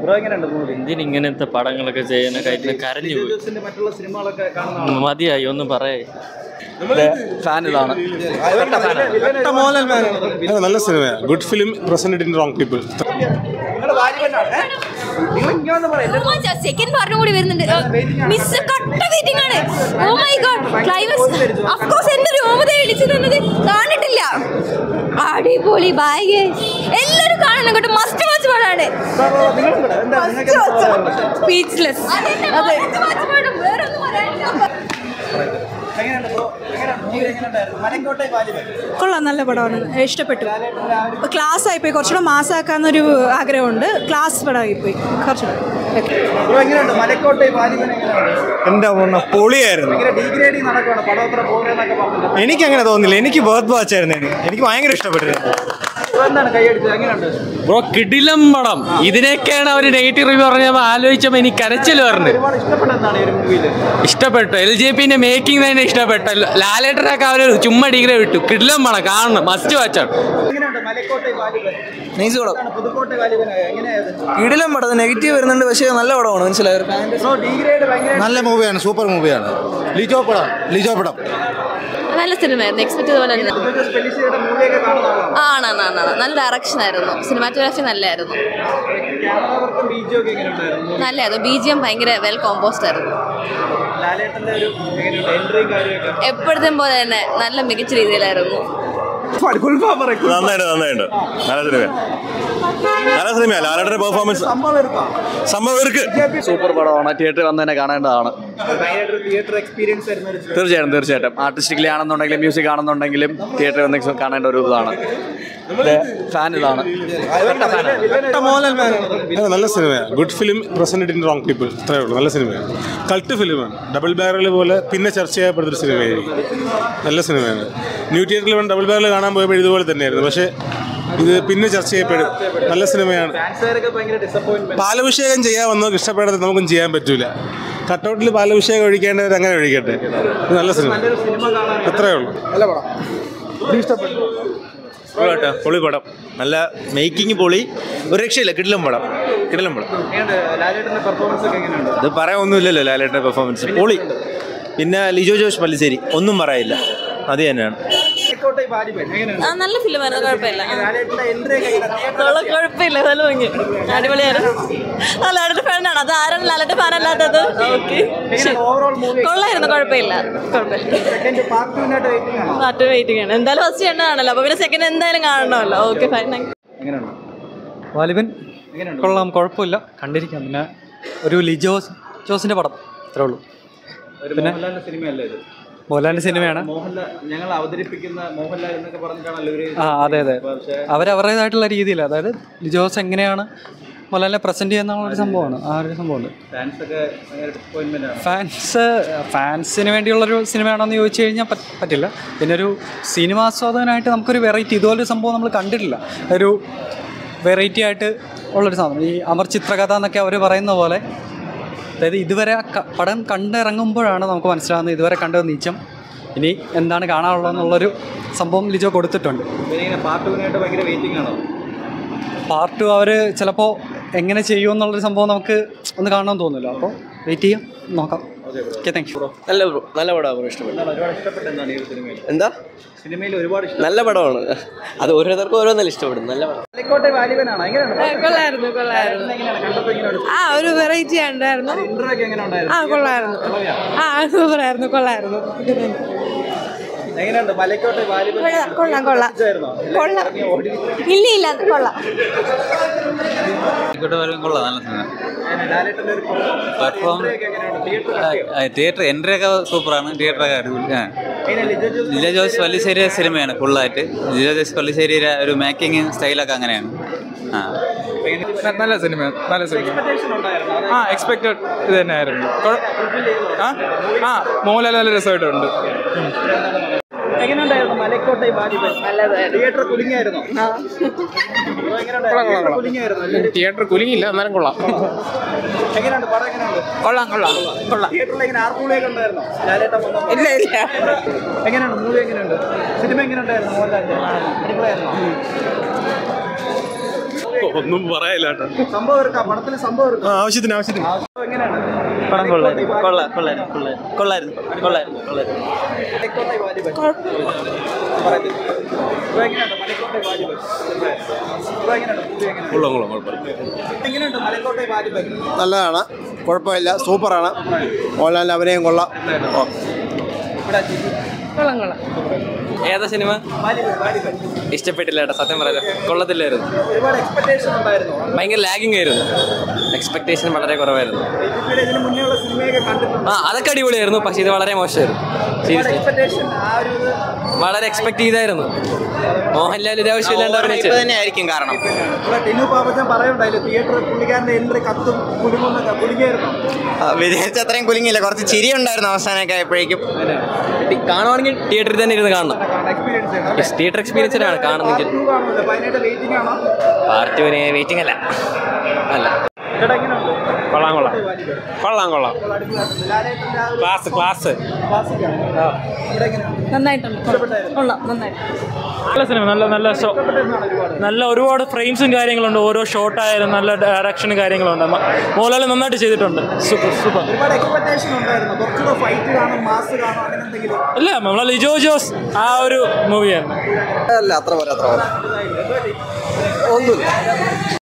Bro എങ്ങനെയുണ്ട് movie എന്തിനിങ്ങനത്തെ പടങ്ങളൊക്കെ ചെയ്യുന്ന കാര്യത്തിൽ കരഞ്ഞു പോയി ജോസിന്റെ മറ്റുള്ള സിനിമകളൊക്കെ കാണുന്ന മതിയായി ഒന്നും പറയേ ഫാൻ ഇതാണ് അത് നല്ല സിനിമയാണ് good film presented in wrong people second പാർട്ടും കൂടി വരുന്നുണ്ട് മിസ് കട്ട വെയിറ്റിംഗ് ആണ് oh my god climax of course എന്റെ രോമത ഇടിച്ചു തന്നത് കാണിട്ടില്ല അടിപൊളി ബാഗ് എല്ലാരും കാണണം കേട്ടോ മസ്റ്റ് വാച്ച് പടാണ് സ്പീച്ച്ലെസ് അതെ വേറൊന്നും പറയാനില്ല എങ്ങനെയുണ്ട് ബ്രോ എങ്ങനെയുണ്ട് മൂവി എങ്ങനെയുണ്ടായിരുന്നു മലങ്കോട്ടെ വാലിബൻ കൊള്ളാം നല്ല പടമാണ് ഇഷ്ടപ്പെട്ടു ക്ലാസ് ആയിപ്പോയി കുറച്ചുകൂടെ മാസാക്കാന്നൊരു ആഗ്രഹമുണ്ട് ക്ലാസ് പടമായിപ്പോയി കുറച്ചുകൂടെ ബ്രോ എങ്ങനെയുണ്ട് മലക്കോട്ടെ വാലിബൻ എങ്ങനെയുണ്ട് എന്റെ പൊണ്ണ പൊളിയായിരുന്നു ഭയങ്കര ഡീഗ്രേഡിങ് നടക്കുകയാണ് പടം അത്ര പോരെന്നൊക്കെ പറഞ്ഞിട്ട് എനിക്ക് അങ്ങനെ തോന്നില്ല എനിക്ക് ബർത്ത് വാച്ച് ആയിരുന്നു എനിക്ക് ഭയങ്കര ഇഷ്ടപ്പെട്ടിരുന്നു ബ്രോ എന്താണ് കൈയടിച്ചത് എങ്ങനെയുണ്ട് ബ്രോ കിടിലം പടം ഇതിനൊക്കെയാണ് അവർ നെഗറ്റീവ് റിവ്യൂ പറഞ്ഞപ്പോൾ ആലോചിച്ചപ്പോൾ എനിക്ക് കരച്ചിൽ പറഞ്ഞു ഒരുപാട് ഇഷ്ടപ്പെട്ടതാണ് ഈ ഒരു മൂവിയിൽ ഇഷ്ടപ്പെട്ടു എൽ ജെ പിന്റെ മേക്കിംഗ് തന്നെ ഇഷ്ടപ്പെട്ടു ലാലേട്ടനൊക്കെ അവർ ചുമ്മാ ഡിഗ്രി വിട്ടു കിടിലം പടം കാണണം മസ്റ്റ് വാച്ചാണ് എങ്ങനെയുണ്ട് മലക്കോട്ടെ വാലിബൻ നൈസ് പടം എന്താണ് പുതുക്കോട്ടെ വാലിബൻ എങ്ങനെയായിരുന്നു കിടിലം പടം നെഗറ്റീവ് വരുന്നുണ്ട് പക്ഷേ നല്ല പടമാണ് മനസ്സിലായത് ബ്രോ ഡീഗ്രേഡ് ഭയങ്കര നല്ല മൂവിയാണ് സൂപ്പർ മൂവിയാണ് ലിജോ പടം ലിജോ പടം നല്ല സിനിമയായിരുന്നു എക്സ്പെക്ട് ചെയ്ത പോലെ തന്നെ ഫെലിസിയുടെ മൂവിയൊക്കെ കാണുന്ന ആളാണ് ആണ് ആണ് ആണ് നല്ല ഡയറക്ഷൻ ആയിരുന്നു സിനിമാറ്റോഗ്രാഫി നല്ലായിരുന്നു ക്യാമറ വർക്കും ബീജും ഒക്കെ എങ്ങനെയുണ്ടായിരുന്നു നല്ലായിരുന്നു ബി ജി എം ഭയങ്കര വെൽ കോമ്പോസ്ഡ് ആയിരുന്നു ലാലേട്ടന്റെ ഒരു എങ്ങനെയുണ്ട് എൻട്രിയും കാര്യമൊക്കെ എപ്പോഴത്തെയും പോലെ തന്നെ നല്ല മികച്ച രീതിയിലായിരുന്നു നന്നായിട്ട് നന്നായിട്ട് നല്ല സിനിമ നല്ല സിനിമ ലാലേട്ടന്റെ പെർഫോമൻസ് സംഭവം എടുക്കാം സംഭവം ഇവർക്ക് സൂപ്പർ പടമാണ് തിയേറ്ററിൽ വന്ന് തന്നെ കാണേണ്ടതാണ് ഭയങ്കര തിയേറ്റർ എക്സ്പീരിയൻസ് ആയിരുന്നു ഒരു cinema. തീർച്ചയായിട്ടും തീർച്ചയായിട്ടും ആർട്ടിസ്റ്റിക്കലി ആണെന്നുണ്ടെങ്കിലും മ്യൂസിക് ആണെന്നുണ്ടെങ്കിലും തിയേറ്ററിൽ വന്ന് കാണേണ്ട ഒരു ഇതാണ് ഫാൻ ഇതാണ് നല്ല സിനിമയാണ് good film presented in wrong people ഇത്രയേ ഉള്ളൂ നല്ല സിനിമയാണ് കൾട്ട് ഫിലിമാണ് ഡബിൾ ബാരൽ പോലെ പിന്നെ ചർച്ച ചെയ്യപ്പെടുന്നൊരു സിനിമയായിരിക്കും നല്ല സിനിമയാണ് ന്യൂ തിയേറ്ററിൽ വേണം ഡബിൾ ബാരൽ കാണാൻ പോയപ്പോൾ ഇതുപോലെ തന്നെയായിരുന്നു പക്ഷേ ഇത് പിന്നെ ചർച്ച ചെയ്യപ്പെടും നല്ല സിനിമയാണ് ഫാൻസുകാരൊക്കെ ഭയങ്കര ഡിസപ്പോയിന്റ്മെന്റ് പാലഭിഷേകം ചെയ്യാമെന്നോ ഇഷ്ടപ്പെടാതെ നമുക്കും ചെയ്യാൻ പറ്റൂല കട്ടൗട്ടിൽ പാലഭിഷേകം ഒഴിക്കേണ്ടവർ അങ്ങനെ ഒഴിക്കട്ടെ ഇത് നല്ല സിനിമ നല്ലൊരു സിനിമ കാണാൻ അത്രയേ ഉള്ളൂ നല്ല പടം പൊളി പടം നല്ല മേക്കിംഗ് പൊളി ഒരു രക്ഷയില്ല കിടിലം പടം കിടിലം പടം എങ്ങനെയുണ്ട് ലാലേട്ടന്റെ പെർഫോമൻസ് ഒക്കെ എങ്ങനെയുണ്ട് ഇത് പറയാൻ ഒന്നുമില്ലല്ലോ ലാലേട്ടൻ്റെ പെർഫോമൻസ് പൊളി പിന്നെ ലിജോ ജോഷ് പല്ലിശ്ശേരി ഒന്നും പറയില്ല അത് തന്നെയാണ് മലക്കോട്ടെ വാലിബൻ എങ്ങനെയുണ്ട് നല്ല ഫിലിമായിരുന്നു കുഴപ്പമില്ല ലാലേട്ടന്റെ എൻട്രി ഒക്കെ എങ്ങനെയുണ്ട്? കുഴപ്പമില്ല നല്ല ഭംഗി അടിപൊളിയായിരുന്നു ആ ലാലയുടെ ഫാനാണ് അത് ആരാണ് ലാലയുടെ ഫാൻ അല്ലാത്തത് ഓക്കെ എങ്ങനെയുണ്ട് ഓവറോൾ മൂവി കൊള്ളായിരുന്നു കുഴപ്പമില്ല കുഴപ്പമില്ല സെക്കൻഡ് പാർട്ട് ടൂനായിട്ട് വെയിറ്റിംഗ് ആണോ പാട്ട് വെയിറ്റിംഗ് ആണ് എന്തായാലും ഫസ്റ്റ് കണ്ടതാണല്ലോ അപ്പൊ പിന്നെ സെക്കൻഡ് എന്തായാലും കാണണമല്ലോ ഓക്കെ ഫൈൻ എങ്ങനെയുണ്ട് വാലിബൻ എങ്ങനെയുണ്ട് കൊള്ളാം കുഴപ്പമില്ല കണ്ടിരിക്കാം പിന്നെ ഒരു ലിജോസ് ജോസിന്റെ പടം അത്രേ ഉള്ളൂ ഒരു മോഹൻലാലിന്റെ സിനിമയല്ലേ ഇത് മോഹൻലാലിന്റെ സിനിമയാണ് മോഹൻലാൽ ഞങ്ങൾ അവതരിപ്പിക്കുന്ന മോഹൻലാൽ എന്നൊക്കെ പറഞ്ഞിട്ടാണല്ലോ ഇവര് ആ അതെ അതെ പക്ഷേ അവരവരുടേതായിട്ടുള്ള രീതിയിൽ അതായത് ലിജോസ് എങ്ങനെയാണ് മോഹൻലാലിനെ പ്രസന്റ് ചെയ്യുന്ന ഒരു സംഭവമാണ് ആ ഒരു സംഭവമുണ്ട് ഫാൻസ് ഒക്കെ ഭയങ്കര ഡിസപ്പോയിന്റ്മെന്റ് ആണ് ഫാൻസ് ഫാൻസിന് വേണ്ടിയുള്ളൊരു സിനിമയാണോന്ന് ചോദിച്ചു കഴിഞ്ഞാൽ പറ്റ- പറ്റില്ല പിന്നെ ഒരു സിനിമാസ്വാദകനായിട്ട് നമുക്കൊരു വെറൈറ്റി ഇതുപോലൊരു സംഭവം നമ്മൾ കണ്ടിട്ടില്ല ഒരു വെറൈറ്റി ആയിട്ട് ഉള്ളൊരു സാധനം ഈ അമർ ചിത്രകഥ എന്നൊക്കെ അവർ പറയുന്ന പോലെ അതായത് ഇതുവരെ ആ ക- പടം കണ്ടിറങ്ങുമ്പോഴാണ് നമുക്ക് മനസ്സിലാകുന്നത് ഇതുവരെ കണ്ടത് നീച്ചം ഇനി എന്താണ് കാണാനുള്ളതെന്നുള്ളൊരു സംഭവം ലിജോ കൊടുത്തിട്ടുണ്ട് ഇവരിങ്ങനെ പാർട്ട് ടൂനായിട്ട് ഭയങ്കര വെയിറ്റിംഗ് ആണോ പാർട്ട് ടു അവർ ചിലപ്പോൾ എങ്ങനെ ചെയ്യുമെന്നുള്ളൊരു സംഭവം നമുക്ക് ഒന്ന് കാണണമെന്ന് തോന്നുന്നില്ല അപ്പോൾ വെയിറ്റ് ചെയ്യാം നോക്കാം ഓക്കെ താങ്ക് യു നല്ല നല്ല പടമാണ് ഇഷ്ടപ്പെട്ടു എന്താണ് ഒരുപാട് ഇഷ്ടപ്പെട്ട എന്താണ് ഈ ഒരു സിനിമയിൽ എന്താ സിനിമയിൽ ഒരുപാട് ഇഷ്ടം നല്ല പടമാണ് അത് ഓരോരുത്തർക്കും ഓരോന്നല്ല ഇഷ്ടപ്പെടും നല്ല പടം മലക്കോട്ടെ വാലിബനാണ് എങ്ങനെയാണ് കൊള്ളായിരുന്നു കൊള്ളായിരുന്നു എങ്ങനെയാണ് കണ്ടപ്പോൾ എങ്ങനെയാണ് ആ ഒരു വെറൈറ്റി ഉണ്ടായിരുന്നു ഇന്റർ ഒക്കെ എങ്ങനെ ഉണ്ടായിരുന്നു ആ കൊള്ളായിരുന്നു ആ സൂപ്പറായിരുന്നു കൊള്ളായിരുന്നു എങ്ങനെയുണ്ട് മലക്കോട്ടെ വാലിബൻ കൊള്ളാം കൊള്ളാം ഇതായിരുന്നോ? കൊള്ളാം ഇറങ്ങി ഓടി ഇല്ല ഇല്ല കൊള്ളാം കൊള്ളാം നല്ല സിനിമ എങ്ങനെ ലാലേട്ടന്റെ ഒരു Perform- entry ഒക്കെ എങ്ങനെയുണ്ട് തിയേറ്റർ തിയേറ്റർ എൻട്രി ഒക്കെ സൂപ്പറാണ് തിയേറ്ററൊക്കെ അടിപൊളി ആ എങ്ങനെ ലിജോ ജോസ് ലിജോ ജോസ് പല്ലിശ്ശേരി സിനിമയാണ് ഫുള്ളായിട്ട് ലിജോ ജോസ് പല്ലിശ്ശേരിയുടെ ഒരു മേക്കിംഗ് സ്റ്റൈലൊക്കെ അങ്ങനെയാണ് ആ നല്ല സിനിമ നല്ല സിനിമ എക്സ്പെക്ടേഷൻ ഉണ്ടായിരുന്നു അത് ആ എക്സ്പെക്റ്റഡ് ഇത് തന്നെയായിരുന്നു ആ ആ മോഹൻലാൽ നല്ല രസമായിട്ടുണ്ട് എങ്ങനെയുണ്ടായിരുന്നു മലക്കോട്ടെ വാലിബൻ തിയേറ്റർ കുലുങ്ങിയായിരുന്നോ എങ്ങനെയുണ്ടായിരുന്നു തിയേറ്റർ കുലുങ്ങിയായിരുന്നു അല്ലേ? തിയേറ്റർ കുലുങ്ങിയില്ല എന്നാലും കൊള്ളാം എങ്ങനെയുണ്ട് പടം എങ്ങനെയുണ്ട് കൊള്ളാം കൊള്ളാം കൊള്ളാം തിയേറ്ററിൽ എങ്ങനെ ആർപ്പുളിയൊക്കെ ഉണ്ടായിരുന്നോ ലാലേട്ടൻ വന്നപ്പോ? ഇല്ല ഇല്ല എങ്ങനെയുണ്ട് മൂവി എങ്ങനെയുണ്ട് സിനിമ എങ്ങനെയുണ്ടായിരുന്നു മോഹൻലാലിന്റെ അടിപൊളിയായിരുന്നോ ഒന്നും പറയില്ല കേട്ടോ സംഭവം എടുക്കാം പടത്തിൽ സംഭവം എടുക്കാം ആവശ്യത്തിന് ആവശ്യത്തിന് എങ്ങനെയാണ് പടം കൊള്ളായിരുന്നു കൊള്ളാം കൊള്ളായിരുന്നു കൊള്ളായിരുന്നു കൊള്ളായിരുന്നു കൊള്ളായിരുന്നു മലക്കോട്ടെ വാലിബൻ പറയുന്നത് ഇപ്പൊ എങ്ങനെയുണ്ട് മലക്കോട്ടെ വാലിബൻ ഇപ്പൊ എങ്ങനെയുണ്ട് മൂവി എങ്ങനെയുണ്ട് കൊള്ളാം കൊള്ളാം കുഴപ്പമില്ല എങ്ങനെയുണ്ട് മലക്കോട്ടെ വാലിബൻ നല്ലതാണ് കുഴപ്പമില്ല സൂപ്പറാണ് മോഹൻലാലിൻ്റെ അഭിനയം കൊള്ളാം ഓ ഇവിടെ ജിജി. കൊള്ളാം കൊള്ളാം ഏതാ സിനിമ വാലിബൻ വാലിബൻ ഇഷ്ടപ്പെട്ടില്ല ഏട്ടാ സത്യം പറയാലോ കൊള്ളത്തില്ലായിരുന്നു ഒരുപാട് എക്സ്പെക്ടേഷൻ ഉണ്ടായിരുന്നു ഭയങ്കര ലാഗിങ് ആയിരുന്നു എക്സ്പെക്ടേഷൻ വളരെ കുറവായിരുന്നു ജിജിയുടെ ഇതിന് മുന്നേ ഉള്ള സിനിമയൊക്കെ കണ്ടിട്ടുണ്ട് ആ അതൊക്കെ അടിപൊളിയായിരുന്നു പക്ഷെ ഇത് വളരെ മോശമായിരുന്നു ഒരുപാട് സീരിയസ്ലി എക്സ്പെക്ടേഷൻ ആ ഒരു ഇത് വളരെ എക്സ്പെക്ട് ചെയ്തായിരുന്നു മോഹൻലാൽ ഇത് ആവശ്യമില്ലാണ്ട് അഭിനയിച്ചു തന്നെ ആയിരിക്കും കാരണം ഇവിടെ ടിനു പാപ്പച്ചൻ പറയുണ്ടായില്ല തിയേറ്ററിൽ പുള്ളിക്കാരന്റെ എൻട്രി കത്തും കുലുങ്ങുന്നൊക്കെ കുലുങ്ങിയായിരുന്നു വിചാരിച്ച അത്രയും കുലുങ്ങിയില്ല കുറച്ച് ചിരി ഉണ്ടായിരുന്നു അവസാനമൊക്കെ ആയപ്പോഴേക്കും കാണുവാണെങ്കിൽ തിയേറ്ററിൽ തന്നെ ഇരുന്ന് കാണണം എക്സ്പീരിയൻസ് ചെയ്യണം തിയേറ്റർ എക്സ്പീരിയൻസ് ആണ് കാണുന്നെങ്കിൽ ടു കാണുമല്ലോ അപ്പൊ അതിനായിട്ട് വെയിറ്റിംഗ് ആണോ പാർട്ടി വെയിറ്റിംഗ് അല്ല അല്ല ചേട്ടാ എങ്ങനെയുണ്ട് കൊള്ളാം കൊള്ളാം വാലിബൻ കൊള്ളാം കൊള്ളാം ലാലേട്ടന്റെ ആ ഒരു ക്ലാസ് ക്ലാസ് ക്ലാസിക്കാണ് ഇവിടെ എങ്ങനെയുണ്ട് നന്നായിട്ടുണ്ട് കൊള്ളാം നന്നായിട്ട് നല്ല സിനിമ നല്ല നല്ല ഷോ ഇഷ്ടപ്പെട്ടെന്നാണ് ഒരുപാട് നല്ല ഒരുപാട് ഫ്രെയിംസും കാര്യങ്ങളുണ്ട് ഓരോ ഷോട്ടായാലും നല്ല ഡയറക്ഷനും കാര്യങ്ങളുണ്ട് മ- മോഹൻലാൽ നന്നായിട്ട് ചെയ്തിട്ടുണ്ട് സൂപ്പർ സൂപ്പർ ഒരുപാട് എക്സ്പെക്ടേഷൻ ഉണ്ടായിരുന്നു കുറച്ചുകൂടെ ഫൈറ്റ് കാണും മാസ് കാണും അങ്ങനെ എന്തെങ്കിലും അല്ല നമ്മളെ ലിജോ ജോസ് ആ ഒരു മൂവിയാണ് അല്ല അത്ര പോലെ അത്ര പോലെ എന്തുപറ്റി? ഒന്നുമില്ല